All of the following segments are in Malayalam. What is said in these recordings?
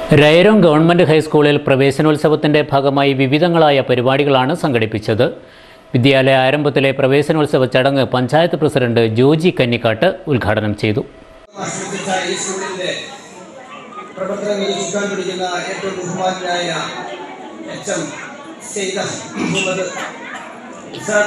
രയരം ഗവൺമെൻറ് ഹൈസ്കൂളിൽ പ്രവേശനോത്സവത്തിൻ്റെ ഭാഗമായി വിവിധങ്ങളായ പരിപാടികളാണ് സംഘടിപ്പിച്ചത് വിദ്യാലയ ആരംഭത്തിലെ പ്രവേശനോത്സവ ചടങ്ങ് പഞ്ചായത്ത് പ്രസിഡന്റ് ജോജി കന്നിക്കാട്ട് ഉദ്ഘാടനം ചെയ്തു ആശ്രയിച്ച ഈ സ്കൂളിന്റെ പ്രവർത്തനം നിരീക്ഷിക്കാൻ പിടിക്കുന്ന ഏറ്റവും ബഹുമാനായ H M Syed Muhammad sir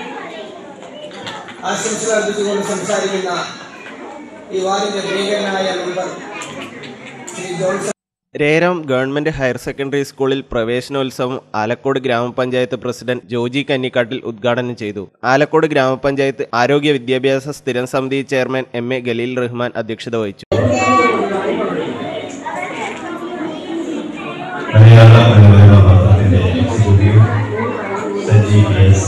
ആശംസകൾ അർപ്പിച്ചുകൊണ്ട് സംസാരിക്കുന്ന ഈ വാർഡിന്റെ പ്രിയങ്കരനായ മെമ്പർ ശ്രീ ജോൺസൺ രേരം ഗവൺമെന്റ് ഹയർ സെക്കൻഡറി സ്കൂളിൽ പ്രവേശനോത്സവം ആലക്കോട് ഗ്രാമപഞ്ചായത്ത് പ്രസിഡന്റ് ജോജി കന്നിക്കാട്ടിൽ ഉദ്ഘാടനം ചെയ്തു ആലക്കോട് ഗ്രാമപഞ്ചായത്ത് ആരോഗ്യ വിദ്യാഭ്യാസ സ്ഥിരം സമിതി chairman M A Khaleel Rahman അധ്യക്ഷത വഹിച്ചു മലയാള മനോരമ പത്രത്തിന്റെ എക്സിക്യൂട്ടീവ് സജി എസ്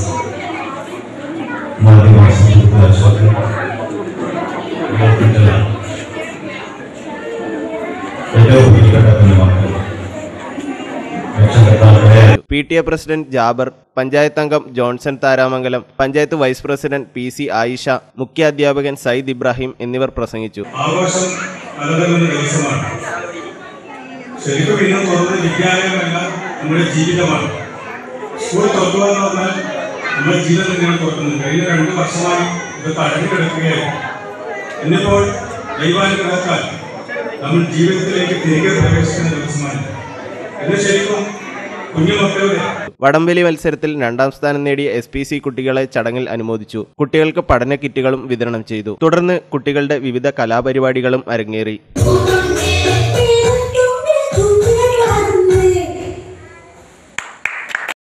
മാധ്യമ സുഹൃത്ത് അശോക് പ്രിയപ്പെട്ട ഏറ്റവും പ്രിയപ്പെട്ട കുഞ്ഞുമക്കൾ രക്ഷകർത്താക്കളെ P T A president Jabir panchayat അംഗം Johnson Tharamangalam panchayat vice president P C Ayisha മുഖ്യാധ്യാപകൻ സയ്യിദ് ഇബ്രാഹിം എന്നിവർ പ്രസംഗിച്ചു ആഘോഷം പലതരം ദിവസമാണ് ശരിക്കും ഇന്ന് തുറന്ന വിദ്യാലയമല്ല നമ്മുടെ ജീവിതമാണ് സ്കൂൾ തുറക്കുക എന്ന് പറഞ്ഞാൽ നമ്മുടെ ജീവിതം തന്നെയാണ് തുറക്കുന്നത് കഴിഞ്ഞ രണ്ട് വർഷമായി ഇതൊക്കെ അടഞ്ഞു കിടക്കുകയാണ് ഇന്നിപ്പോൾ ദൈവാനുഗ്രഹത്താൽ നമ്മൾ ജീവിതത്തിലേക്ക് തിരികെ പ്രവേശിക്കുന്ന ദിവസമാണ് ഇത് ശരിക്കും കുഞ്ഞുമക്കളുടെ വടംവലി മത്സരത്തിൽ രണ്ടാം സ്ഥാനം നേടിയ എസ് പി സി കുട്ടികളെ ചടങ്ങിൽ അനുമോദിച്ചു കുട്ടികൾക്ക് പഠന കിറ്റുകളും വിതരണം ചെയ്തു തുടർന്ന് കുട്ടികളുടെ വിവിധ കലാപരിപാടികളും അരങ്ങേറി Thank you.